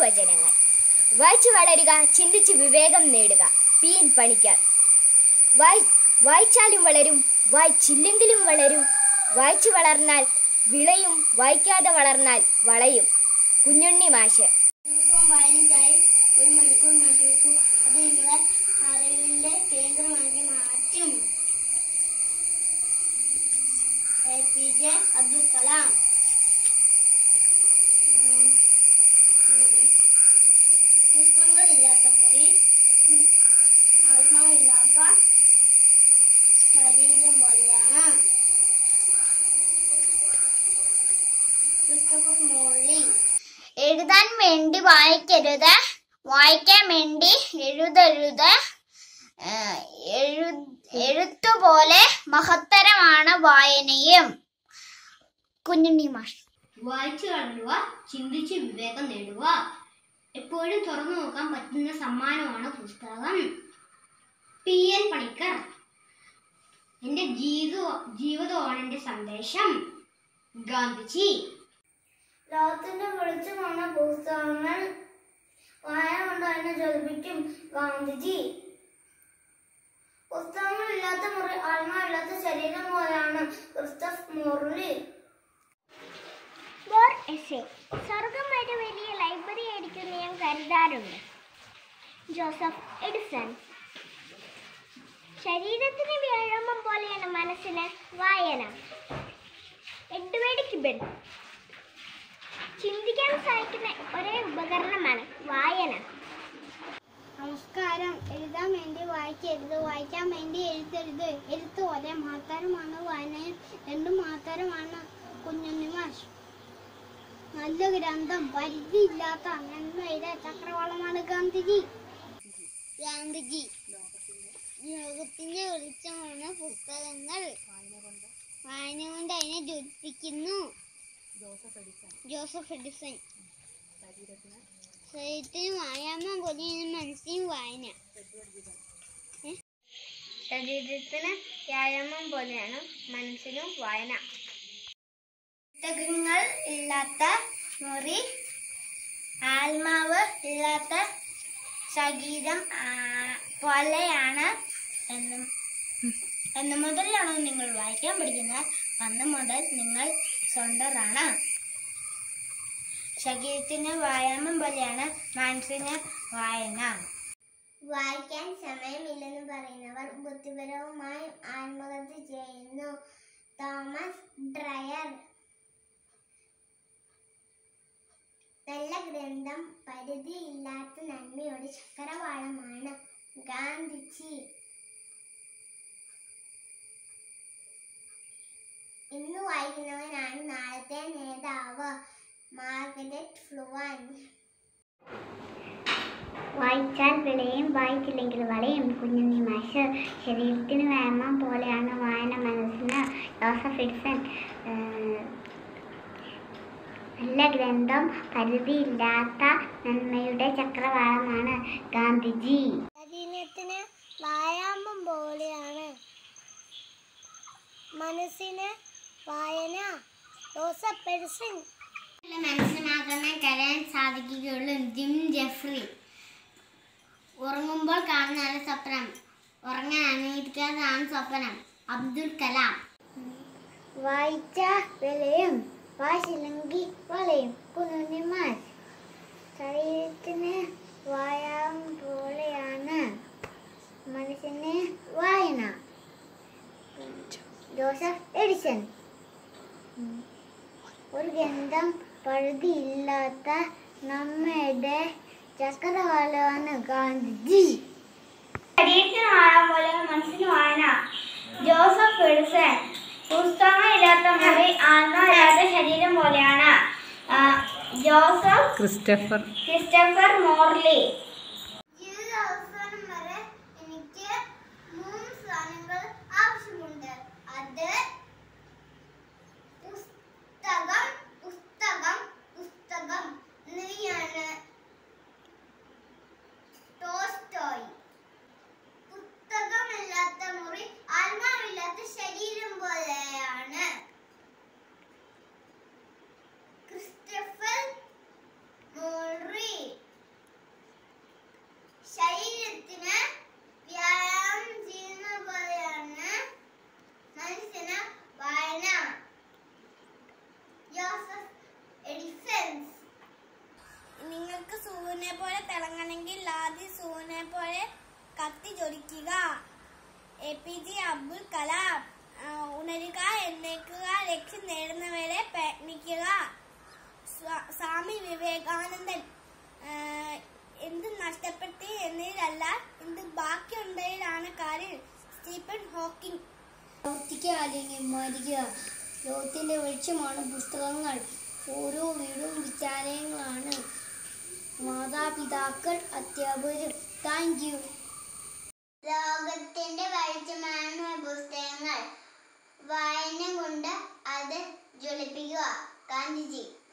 വചനങ്ങൾ വായിച്ചു വളരുക ചിന്തിച്ച് വിവേകം നേടുക പി എൻ പണിക്കർ വായി വായിച്ചാലും വളരും വായിച്ചില്ലെങ്കിലും വളരും വായിച്ചു വളർന്നാൽ വിളയും വായിക്കാതെ വളർന്നാൽ വളയും കുഞ്ഞുണ്ണി മാഷ് ദിവസവും വായനയ്ക്കായി ഒരു മണിക്കൂർ മാറ്റിവെക്കൂ അത് നിങ്ങളെ അറിവിന്റെ കേന്ദ്രമാക്കി മാറ്റും A P J Abdul Kalam ഉം. ഉം. പുസ്തകങ്ങളില്ലാത്ത മുറി ഉം. ആത്മാവില്ലാത്ത ശരീരം പോലെയാണ് ക്രിസ്റ്റഫർ മോളി എഴുതാൻ വേണ്ടി വായിക്കരുത് വായിക്കാൻ വേണ്ടി എഴുതരുത് ഏഹ് എഴു എഴുത്തുപോലെ മഹത്തരമാണ് വായനയും കുഞ്ഞുണ്ണി മാഷ് വായിച്ചു വളരുക ചിന്തിച്ച് വിവേകം നേടുക എപ്പോഴും തുറന്നു നോക്കാൻ പറ്റുന്ന സമ്മാനമാണ് പുസ്തകം പി എൻ പണിക്കർ എൻ്റെ ജീവിത ജീവിതമാണ് എൻ്റെ സന്ദേശം ഗാന്ധിജി ലോകത്തിന്റെ വെളിച്ചമാണ് പുസ്തകങ്ങൾ വായന കൊണ്ട് അതിനെ ജ്വലിപ്പിക്കും ഗാന്ധിജി പുസ്തകങ്ങളില്ലാത്ത മുറി ആത്മാവില്ലാത്ത ശരീരം പോലെയാണ് ക്രിസ്റ്റഫ് മുരളി സ്വർഗം ഒരു വലിയ ലൈബ്രറി ആയിരിക്കും ഞാൻ കരുതാറുണ്ട് ജോസഫ് എഡിസൺ ശരീരത്തിന് വ്യായാമം പോലെയാണ് മനസ്സിന് വായന എഡ്വേർഡ് കിബൻ ചിന്തിക്കാൻ സഹായിക്കുന്ന ഒരേ ഉപകരണമാണ് വായന നമസ്കാരം എഴുതാൻ വേണ്ടി വായിക്കരുത് വായിക്കാൻ വേണ്ടി എഴുതരുത് എഴുത്ത് ഒരേ മാത്രമാണ് വായനയും രണ്ടും മാത്രമാണ് കുഞ്ഞുണ്ണി മാഷ് നല്ല ഗ്രന്ഥം പരിധിയില്ലാത്ത നന്മയുടെ ചക്രവാളമാണ് ഗാന്ധിജി ഗാന്ധിജി ലോകത്തിന്റെ വെളിച്ചമാണ് പുസ്തകങ്ങൾ വായന കൊണ്ട് അതിനെ ജ്വലിപ്പിക്കുന്നു ജോസഫ് എഡിസൺ ശരീരത്തിന് വ്യായാമം പോലെയാണ് മനസ്സിനും വായന ഏ? ശരീരത്തിന് വ്യായാമം പോലെയാണ് മനസ്സിനും വായന പുസ്തകങ്ങൾ ഇല്ലാത്ത മുറി ആത്മാവ് ഇല്ലാത്ത ശരീരം ആ, പോലെയാണ് എന്നും എന്ന് മുതലാണോ നിങ്ങൾ വായിക്കാൻ പഠിക്കുന്നത് അന്ന് മുതൽ നിങ്ങൾ സ്വന്തമാണ് ശരീരത്തിന് വ്യായാമം പോലെയാണ് മനസ്സിന് വായന വായിക്കാൻ സമയമില്ലെന്ന് പറയുന്നവർ ബുദ്ധിപരവുമായി ആത്മഹത്യ ചെയ്യുന്നു തോമസ് ഡ്രയർ നല്ല ഗ്രന്ഥം പരിധിയില്ലാത്ത നന്മയുടെ ചക്രവാളമാണ് ഗാന്ധിജി ഇന്ന് വായിക്കുന്നവനാണ് നാളത്തെ നേതാവ് മാർഗരറ്റ് ഫ്ലുവൻ വായിച്ചാൽ വിളയും വായിച്ചില്ലെങ്കിൽ വളയും കുഞ്ഞുണ്ണി മാഷ് ശരീരത്തിന് വ്യായാമം പോലെയാണ് വായന മനസ്സിന് ജോസഫ് ഇഡ്സൺ ഏഹ്, നല്ല ഗ്രന്ഥം പരിധിയില്ലാത്ത നന്മയുടെ ചക്രവാളമാണ് ഗാന്ധിജി ശരീരത്തിന് വ്യായാമം പോലെയാണ് മനസ്സിന് വായന ജോസഫ് എഡിസൺ മനസ്സിന് മാത്രമേ കരയാൻ സാധിക്കുകയുള്ളൂ ജിം ജെഫ്രി ഉറങ്ങുമ്പോൾ കാണുന്നതാണ് സ്വപ്നം ഉറങ്ങാൻ അനുവദിക്കാതാണ് സ്വപ്നം അബ്ദുൽ കലാം വായിച്ച വിലയും വായിച്ചില്ലെങ്കിൽ വളയും കുഞ്ഞുണ്ണിമാർ ശരീരത്തിന് വ്യായാമം പോലെയാണ് മനസ്സിന് വായന ജോസഫ് എഡിസൺ ഉം. ഒരു ഗന്ധം പഴുതിയില്ലാത്ത നമ്മുടെ ചക്രവാളമാണ് ഗാന്ധിജി ശരീരത്തിന് വായാൻ പോലെ മനസ്സിന് വായന ജോസഫ് എഡിസൺ പുസ്തകമില്ലാത്ത മുറി ആത്മാവില്ലാത്ത ശരീരം പോലെയാണ് ആ, ജോസഫ് ക്രിസ്റ്റഫർ ക്രിസ്റ്റഫർ മോർലി ജീവിതാവസാനം വരെ എനിക്ക് മൂന്ന് സാധനങ്ങൾ ആവശ്യമുണ്ട് അത് പുസ്തകം പുസ്തകം പുസ്തകം എന്നിവയാണ് ടോൾസ്റ്റോയ് പുസ്തകമില്ലാത്ത മുറി ആത്മാവില്ലാത്ത ശരീരം പോലെയാണ് ക്രിസ്റ്റഫർ മോൾറി സൂര്യനെ പോലെ തിളങ്ങണമെങ്കിൽ ആദ്യം സൂര്യനെ പോലെ കത്തി ജ്വലിക്കുക A P J Abdul Kalam ആ, ഉണരുക എന്നേക്കുക ലക്ഷ്യം നേടുന്നവരെ പ്രയത്നിക്കുക സ്വാ- സ്വാമി വിവേകാനന്ദൻ ആ, എന്ത് നഷ്ടപ്പെട്ട് എന്നതിലല്ല എന്ത് ബാക്കിയുണ്ടതിലാണ് കാര്യം സ്റ്റീഫൻ ഹോക്കിംഗ് പ്രവർത്തിക്കുക അല്ലെങ്കിൽ മരിക്കുക ലോകത്തിന്റെ വെളിച്ചമാണ് പുസ്തകങ്ങൾ ഓരോ വീടും വിദ്യാലയങ്ങളാണ് മാതാപിതാക്കൾ അധ്യാപകർ താങ്ക് യു ലോകത്തിന്റെ വെളിച്ചമാണ് പുസ്തകങ്ങൾ വായന കൊണ്ട് അത് ജ്വലിപ്പിക്കുക ഗാന്ധിജി